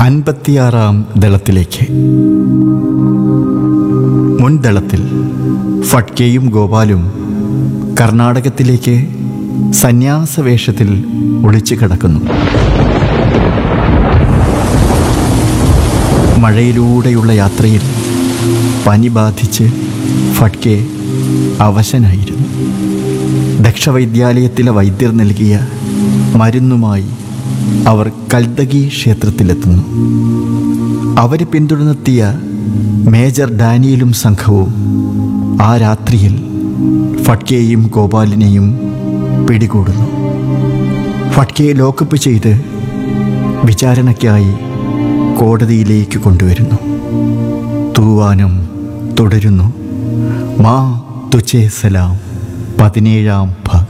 അൻപത്തിയാറാം ദളത്തിലേക്ക് മുൻദളത്തിൽ ഫട്കയും ഗോപാലും കർണാടകത്തിലേക്ക് സന്യാസ വേഷത്തിൽ ഒളിച്ചു കിടക്കുന്നു മഴയിലൂടെയുള്ള യാത്രയിൽ പനി ബാധിച്ച് ഫട്കെ അവശനായിരുന്നു ദക്ഷവൈദ്യാലയത്തിലെ വൈദ്യർ നൽകിയ മരുന്നുമായി അവർ കൽദഗി ക്ഷേത്രത്തിലെത്തുന്നു അവരെ പിന്തുടർന്നെത്തിയ മേജർ ഡാനിയലും സംഘവും ആ രാത്രിയിൽ ഫട്കയെയും ഗോപാലിനെയും പിടികൂടുന്നു ഫട്കയെ ലോക്കപ്പ് ചെയ്ത് വിചാരണയ്ക്കായി കോടതിയിലേക്ക് കൊണ്ടുവരുന്നു തൂവാനം തുടരുന്നു മാ തുച്ചേ സലാം പതിനേഴാം ഭാഗം